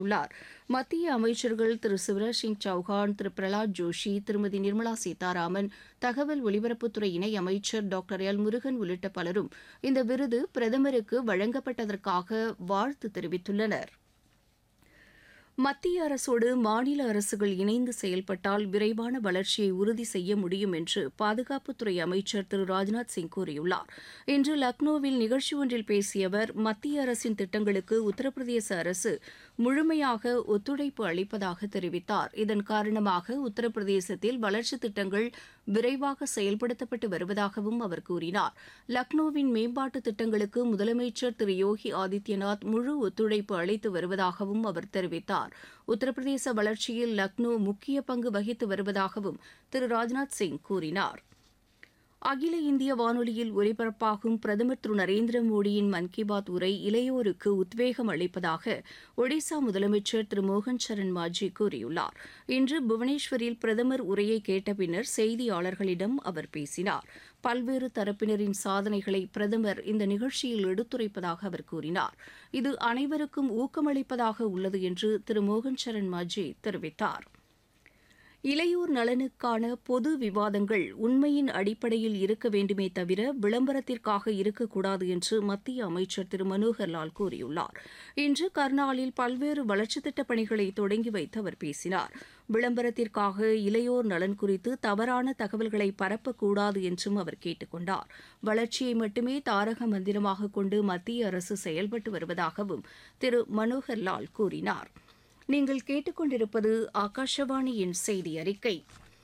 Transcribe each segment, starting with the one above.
உள்ளார் மத்திய அமைச்சர்கள் திரு சிவராஜ் சிங் சௌஹான் திரு பிரலாத் ஜோஷி திருமதி நிர்மலா சீதாராமன் தகவல் ஒலிபரப்புத்துறை இணை அமைச்சர் டாக்டர் எல் முருகன் உள்ளிட்ட பலரும் இந்த விருது பிரதமருக்கு வழங்கப்பட்டதற்காக வாழ்த்து தெரிவித்துள்ளனர் மத்திய அரசோடு மாநில அரசுகள் இணைந்து செயல்பட்டால் விரைவான வளர்ச்சியை உறுதி செய்ய முடியும் என்று பாதுகாப்புத்துறை அமைச்சர் திரு ராஜ்நாத் சிங் கூறியுள்ளார் இன்று லக்னோவில் நிகழ்ச்சி ஒன்றில் பேசிய அவர் மத்திய அரசின் திட்டங்களுக்கு உத்தரப்பிரதேச அரசு முழுமையாக ஒத்துழைப்பு அளிப்பதாக தெரிவித்தார் இதன் காரணமாக உத்தரப்பிரதேசத்தில் வளர்ச்சித் திட்டங்கள் விரைவாக செயல்படுத்தப்பட்டு வருவதாகவும் அவர் கூறினார் லக்னோவின் மேம்பாட்டு திட்டங்களுக்கு முதலமைச்சர் திரு யோகி ஆதித்யநாத் முழு ஒத்துழைப்பு அளித்து வருவதாகவும் அவர் தெரிவித்தார் உத்தரப்பிரதேச வளர்ச்சியில் லக்னோ முக்கிய பங்கு வகித்து வருவதாகவும் திரு ராஜ்நாத் சிங் கூறினார் அகில இந்திய வானொலியில் ஒலிபரப்பாகும் பிரதமர் திரு நரேந்திர மோடியின் மன் கி பாத் உரை இளையோருக்கு உத்வேகம் அளிப்பதாக ஒடிசா முதலமைச்சர் திரு மோகன் சரண் மாஜி கூறியுள்ளார் இன்று புவனேஸ்வரில் பிரதமர் உரையை கேட்ட பின்னர் செய்தியாளர்களிடம் அவர் பேசினார் பல்வேறு தரப்பினரின் சாதனைகளை பிரதமர் இந்த நிகழ்ச்சியில் எடுத்துரைப்பதாக அவர் கூறினார் இது அனைவருக்கும் ஊக்கமளிப்பதாக உள்ளது என்று திரு மோகன் சரண் மாஜி தெரிவித்தார் இளையோர் நலனுக்கான பொது விவாதங்கள் உண்மையின் அடிப்படையில் இருக்க வேண்டுமே தவிர விளம்பரத்திற்காக இருக்கக்கூடாது என்று மத்திய அமைச்சர் திரு மனோகர் லால் கூறியுள்ளார் இன்று கர்னாலில் பல்வேறு வளர்ச்சித் திட்டப் பணிகளை தொடங்கி வைத்து அவர் பேசினார் விளம்பரத்திற்காக இளையோர் நலன் குறித்து தவறான தகவல்களை பரப்பக்கூடாது என்றும் அவர் கேட்டுக் கொண்டார் வளர்ச்சியை மட்டுமே தாரக மந்திரமாக கொண்டு மத்திய அரசு செயல்பட்டு வருவதாகவும் திரு மனோகர் லால் கூறினார் நீங்கள் கேட்டுக்கொண்டிருப்பது ஆகாஷவாணியின் செய்தி அறிக்கை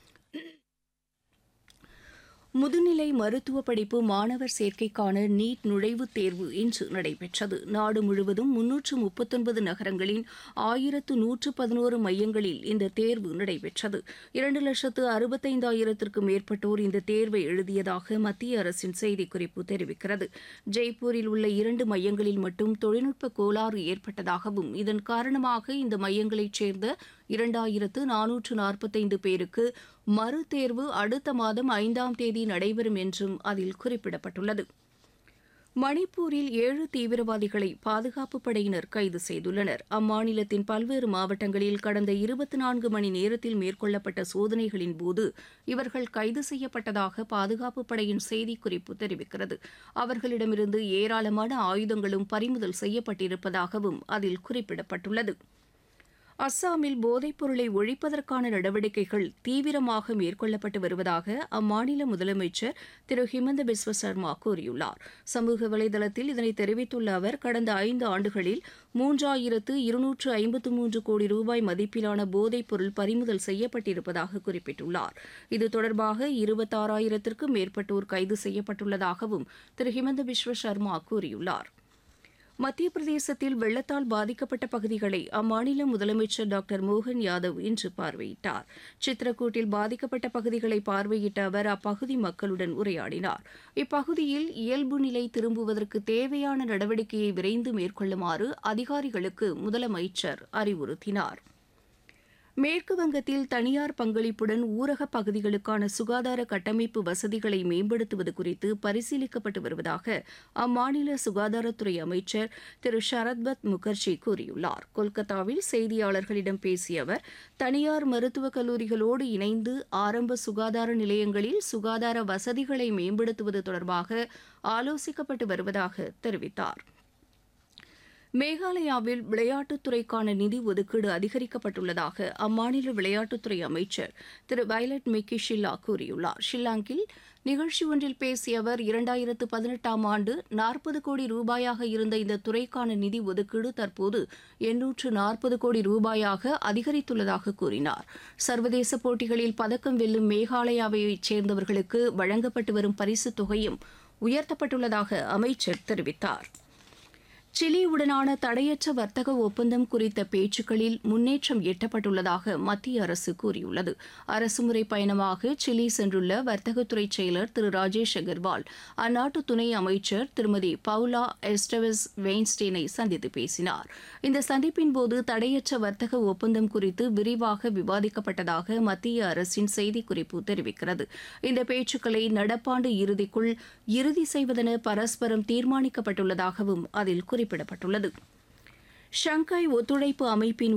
முதுநிலை மருத்துவ படிப்பு மாணவர் சேர்க்கைக்கான நீட் நுழைவுத் தேர்வு இன்று நடைபெற்றது நாடு முழுவதும் முன்னூற்று முப்பத்தொன்பது நகரங்களின் ஆயிரத்து நூற்று பதினோரு மையங்களில் இந்த தேர்வு நடைபெற்றது இரண்டு லட்சத்து அறுபத்தைந்தாயிரத்திற்கும் மேற்பட்டோர் இந்த தேர்வை எழுதியதாக மத்திய அரசின் செய்திக்குறிப்பு தெரிவிக்கிறது ஜெய்ப்பூரில் உள்ள இரண்டு மையங்களில் மட்டும் தொழில்நுட்ப கோளாறு ஏற்பட்டதாகவும் இதன் காரணமாக இந்த மையங்களைச் சேர்ந்த இரண்டாயிரத்து நானூற்று நாற்பத்தைந்து பேருக்கு மறுதேர்வு அடுத்த மாதம் ஐந்தாம் தேதி நடைபெறும் என்றும் அதில் குறிப்பிடப்பட்டுள்ளது மணிப்பூரில் ஏழு தீவிரவாதிகளை பாதுகாப்புப் படையினர் கைது செய்துள்ளனர் அம்மாநிலத்தின் பல்வேறு மாவட்டங்களில் கடந்த இருபத்தி நான்கு மணி நேரத்தில் மேற்கொள்ளப்பட்ட சோதனைகளின் போது இவர்கள் கைது செய்யப்பட்டதாக பாதுகாப்புப் படையின் செய்திக்குறிப்பு தெரிவிக்கிறது அவர்களிடமிருந்து ஏராளமான ஆயுதங்களும் பறிமுதல் செய்யப்பட்டிருப்பதாகவும் அதில் குறிப்பிடப்பட்டுள்ளது அஸ்ஸாமில் போதைப் பொருளை ஒழிப்பதற்கான நடவடிக்கைகள் தீவிரமாக மேற்கொள்ளப்பட்டு வருவதாக அம்மாநில முதலமைச்சர் திரு ஹிமந்த பிஸ்வ சர்மா கூறியுள்ளார் சமூக வலைதளத்தில் இதனை தெரிவித்துள்ள அவர் கடந்த ஐந்து ஆண்டுகளில் மூன்றாயிரத்து இருநூற்று ஐம்பத்து மூன்று கோடி ரூபாய் மதிப்பிலான போதைப் பொருள் பறிமுதல் செய்யப்பட்டிருப்பதாக குறிப்பிட்டுள்ளார் இது தொடர்பாக இருபத்தாறாயிரத்திற்கும் மேற்பட்டோர் கைது செய்யப்பட்டுள்ளதாகவும் திரு ஹிமந்த பிஸ்வ சர்மா கூறியுள்ளார் மத்திய பிரதேசத்தில் வெள்ளத்தால் பாதிக்கப்பட்ட பகுதிகளை அம்மாநில முதலமைச்சர் டாக்டர் மோகன் யாதவ் இன்று பார்வையிட்டார் சித்ரகூட்டில் பாதிக்கப்பட்ட பகுதிகளை பார்வையிட்ட அவர் அப்பகுதி மக்களுடன் உரையாடினார் இப்பகுதியில் இயல்பு நிலை திரும்புவதற்கு தேவையான நடவடிக்கையை விரைந்து மேற்கொள்ளுமாறு அதிகாரிகளுக்கு முதலமைச்சர் அறிவுறுத்தினார் மேற்கு வங்கத்தில் தனியார் பங்களிப்புடன் ஊரக பகுதிகளுக்கான சுகாதார கட்டமைப்பு வசதிகளை மேம்படுத்துவது குறித்து பரிசீலிக்கப்பட்டு வருவதாக அம்மாநில சுகாதாரத்துறை அமைச்சர் திரு ஷரத்பத் முகர்ஜி கூறியுள்ளார் கொல்கத்தாவில் செய்தியாளர்களிடம் பேசிய அவர் தனியார் மருத்துவக் கல்லூரிகளோடு இணைந்து ஆரம்ப சுகாதார நிலையங்களில் சுகாதார வசதிகளை மேம்படுத்துவது தொடர்பாக ஆலோசிக்கப்பட்டு வருவதாக தெரிவித்தார் மேகாலயாவில் விளையாட்டுத்துறைக்கான நிதி ஒதுக்கீடு அதிகரிக்கப்பட்டுள்ளதாக அம்மாநில விளையாட்டுத்துறை அமைச்சர் திரு வயலட் மிக்கி ஷில்லா கூறியுள்ளார் ஷில்லாங்கில் நிகழ்ச்சி ஒன்றில் பேசிய அவர் இரண்டாயிரத்து பதினெட்டாம் ஆண்டு நாற்பது கோடி ரூபாயாக இருந்த இந்த துறைக்கான நிதி ஒதுக்கீடு தற்போது எண்ணூற்று நாற்பது கோடி ரூபாயாக அதிகரித்துள்ளதாக கூறினார் சர்வதேச போட்டிகளில் பதக்கம் வெல்லும் மேகாலயாவைச் சேர்ந்தவர்களுக்கு வழங்கப்பட்டு வரும் பரிசுத் தொகையும் உயர்த்தப்பட்டுள்ளதாக அமைச்சர் தெரிவித்தார் சிலியுடனான தடையற்ற வர்த்தக ஒப்பந்தம் குறித்த பேச்சுக்களில் முன்னேற்றம் எட்டப்பட்டுள்ளதாக மத்திய அரசு கூறியுள்ளது அரசுமுறை பயணமாக சிலி சென்றுள்ள வர்த்தகத்துறை செயலர் திரு ராஜேஷ் அகர்வால் அந்நாட்டு துணை அமைச்சர் திருமதி பவுலா எஸ்டவஸ் வெயின்ஸ்டீனை சந்தித்து பேசினார் இந்த சந்திப்பின் போது தடையற்ற வர்த்தக ஒப்பந்தம் குறித்து விரிவாக விவாதிக்கப்பட்டதாக மத்திய அரசின் செய்திக்குறிப்பு தெரிவிக்கிறது இந்த பேச்சுக்களை நடப்பாண்டு இறுதிக்குள் இறுதி செய்வதென பரஸ்பரம் தீர்மானிக்கப்பட்டுள்ளதாகவும் அதில் குறிப்பிடப்பட்டுள்ளது ஷங்காய் ஒத்துழைப்பு அமைப்பின்